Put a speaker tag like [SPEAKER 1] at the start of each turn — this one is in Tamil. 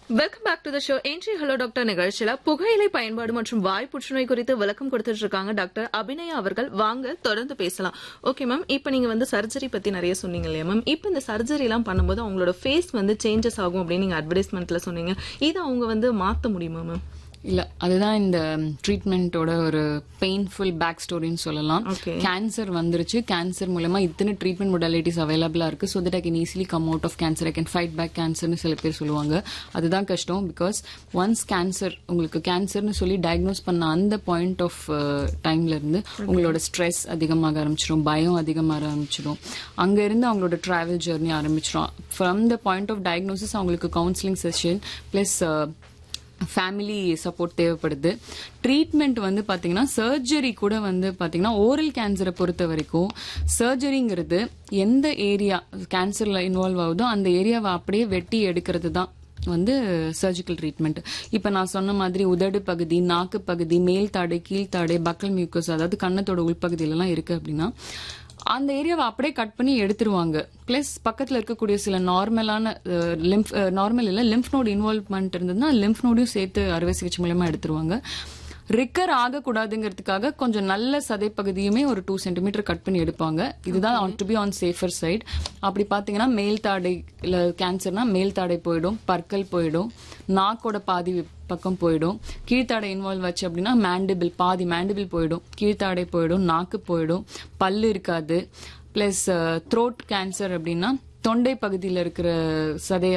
[SPEAKER 1] Welcome back to the show entry hello doctor நிகழ்ச்சியில புகையிலை பயன்பாடு மற்றும் வாய் புற்றுநோய் குறித்து விளக்கம் கொடுத்துட்டு இருக்காங்க டாக்டர் அபிநயா அவர்கள் வாங்க தொடர்ந்து பேசலாம் ஓகே மேம் இப்போ நீங்க வந்து சர்ஜரி பத்தி நிறைய சொன்னீங்க இல்லையா மேம் இப்போ இந்த சர்ஜரி எல்லாம் பண்ணும்போது அவங்களோட ஃபேஸ் வந்து சேஞ்சஸ் ஆகும் அப்படின்னு நீங்க அட்வர்டைஸ்மெண்ட்ல சொன்னீங்க இதை அவங்க வந்து மாத்த முடியுமா மேம்
[SPEAKER 2] இல்ல அதுதான் இந்த ட்ரீட்மெண்ட்டோட ஒரு பெயின்ஃபுல் பேக் ஸ்டோரின்னு சொல்லலாம்
[SPEAKER 1] Okay.
[SPEAKER 2] கேன்சர் வந்துருச்சு கேன்சர் மூலமா இத்தனை ட்ரீட்மெண்ட் மொடாலிட்டிஸ் அவைலபிளா இருக்கு so that I can easily come out of cancer I can fight back கேன்சர்னு சில பேர் சொல்லுவாங்க அதுதான் கஷ்டம் பிகாஸ் ஒன்ஸ் கேன்சர் உங்களுக்கு கேன்சர்னு சொல்லி டயக்னோஸ் பண்ண அந்த பாயிண்ட் ஆஃப் டைம்ல இருந்து உங்களோட ஸ்ட்ரெஸ் அதிகமாக ஆரம்பிச்சிடும் பயம் அதிகமாக ஆரம்பிச்சிடும் அங்க இருந்து அவங்களோட டிராவல் ஜெர்னி ஆரம்பிச்சிடும் from the point of diagnosis அவங்களுக்கு counselling session plus family support தேவைப்படுது ட்ரீட்மெண்ட் வந்து பாத்தீங்கன்னா சர்ஜரி கூட வந்து பாத்தீங்கன்னா ஓரல் கேன்சரை பொறுத்த வரைக்கும் சர்ஜரிங்கிறது எந்த ஏரியா கேன்சர்ல இன்வால்வ் ஆகுதோ அந்த ஏரியாவை அப்படியே வெட்டி எடுக்கிறது தான் வந்து சர்ஜிக்கல் ட்ரீட்மெண்ட் இப்ப நான் சொன்ன மாதிரி உதடு பகுதி நாக்கு பகுதி மேல் தாடை கீழ்த்தாடை பக்கல் மியூக்கஸ் அதாவது கன்னத்தோட உள்பகுதியில எல்லாம் இருக்கு அப்படின்னா அந்த ஏரியாவை அப்படியே கட் பண்ணி எடுத்துருவாங்க பிளஸ் பக்கத்துல இருக்கக்கூடிய சில நார்மலான லிம்ஃப் நார்மல் இல்ல லிம்ஃப் நோடு இன்வால்வ்மெண்ட் இருந்ததுன்னா லிம்ஃப் நோடையும் சேர்த்து அறுவை சிகிச்சை மூலமா எடுத்துருவாங்க ரிக்கர் ஆகக்கூடாதுங்கிறதுக்காக கொஞ்சம் நல்ல சதை பகுதியுமே ஒரு டூ சென்டிமீட்டர் கட் பண்ணி எடுப்பாங்க இதுதான் to be on safer side அப்படி பாத்தீங்கன்னா மேல் தாடை இல்ல கேன்சர்னா மேல் தாடை போயிடும் பற்கள் போயிடும் நாக்கோட பாதி பக்கம் போயிடும் கீழ்த்தாடை இன்வால்வ் ஆச்சு அப்படின்னா மேண்டிபிள் பாதி மேண்டிபிள் போயிடும் கீழ்த்தாடை போயிடும் நாக்கு போயிடும் பல்லு இருக்காது பிளஸ் த்ரோட் கேன்சர் அப்படின்னா தொண்டை பகுதியில் இருக்கிற சதை